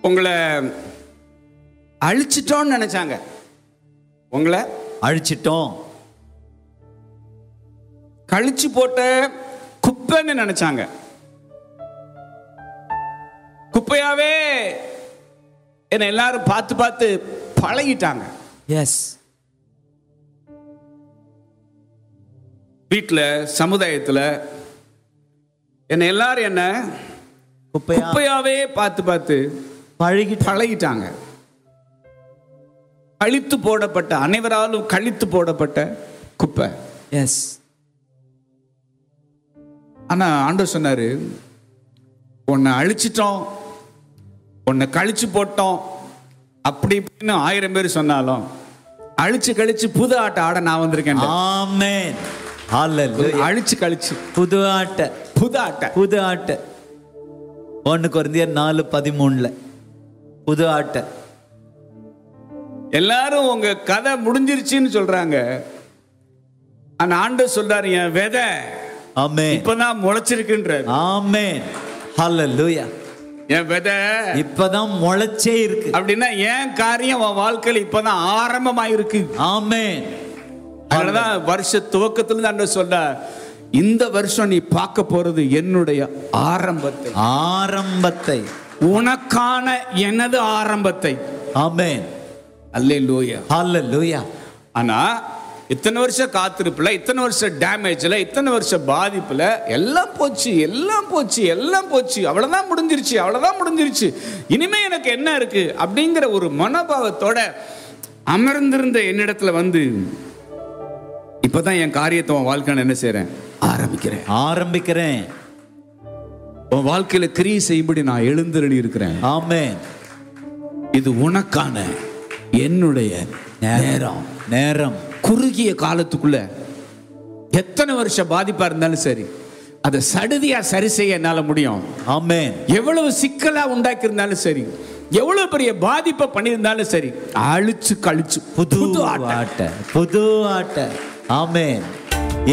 உங்களை அழிச்சிட்டோன்னு நினைச்சாங்க உங்களை அழிச்சிட்டோம் கழிச்சு போட்ட குப்பைன்னு நினைச்சாங்க குப்பையாவே என்னை எல்லாரும் பார்த்து பார்த்து பழகிட்டாங்க எஸ் வீட்டில் சமுதாயத்தில் என்னை எல்லாரும் என்ன குப்பையா குப்பையாவே பார்த்து பார்த்து பழகிட்டு பழகிட்டாங்க கழித்து போடப்பட்ட அனைவராலும் கழித்து போடப்பட்ட குப்பை எஸ் ஆனா ஆண்டவர் சொன்னாரு உன்னை அழிச்சிட்டோம் உன்னை கழிச்சு போட்டோம் அப்படி இப்படின்னு ஆயிரம் பேர் சொன்னாலும் அழிச்சு கழிச்சு புது ஆட்ட ஆட நான் வந்திருக்கேன் ஆமென் ஹalleluya அழிச்சு கழிச்சு புது ஆட்ட புது ஆட்ட புது ஆட்ட ஒன்று குறைந்தியர் நாலு பதிமூணுல புது ஆட்ட எல்லாரும் உங்க கதை முடிஞ்சிருச்சுன்னு சொல்றாங்க ஆனா ஆண்டவர் சொல்றாரு என் விதை ஆமென் இப்பதான் முளைச்சிருக்குன்றாரு ஆமென் ஹalleluya என் விதை இப்பதான் முளைச்சே இருக்கு அப்படின்னா என் காரியம் உன் வாழ்க்கையில இப்பதான் ஆரம்பமாயிருக்கு ஆமென் அதனாலதான் வருஷ துவக்கத்துல இருந்து ஆண்டவர் சொல்றார் இந்த வருஷம் நீ பார்க்க போறது என்னுடைய ஆரம்பத்தை ஆரம்பத்தை உனக்கான எனது ஆரம்பத்தை ஆமென் அல்லே லூயா ஹalleluya ஆனா இத்தனை வருஷம் காத்திருப்புல இத்தனை வருஷம் டேமேஜ்ல இத்தனை வருஷம் பாதிப்புல எல்லாம் போச்சு எல்லாம் போச்சு எல்லாம் போச்சு அவ்வளவுதான் முடிஞ்சிருச்சு அவ்வளவுதான் முடிஞ்சிருச்சு இனிமே எனக்கு என்ன இருக்கு அப்படிங்கிற ஒரு மனோபாவத்தோட அமர்ந்திருந்த என்னிடத்துல வந்து இப்பதான் என் காரியத்தை உன் வாழ்க்கையில என்ன செய்றேன் ஆரம்பிக்கிறேன் ஆரம்பிக்கிறேன் உன் வாழ்க்கையில கிரியை செய்யும்படி நான் எழுந்தருளி இருக்கிறேன் ஆமென் இது உனக்கான என்னுடைய நேரம் நேரம் குறுகிய காலத்துக்குள்ள எத்தனை வருஷம் பாதிப்பா இருந்தாலும் சரி அதை சடுதியா சரி செய்ய என்னால முடியும் ஆமென் எவ்வளவு சிக்கலா உண்டாக்கி இருந்தாலும் சரி எவ்வளவு பெரிய பாதிப்பை பண்ணியிருந்தாலும் சரி அழிச்சு கழிச்சு புது ஆட்டம். ஆட்ட புது ஆட்ட ஆமென்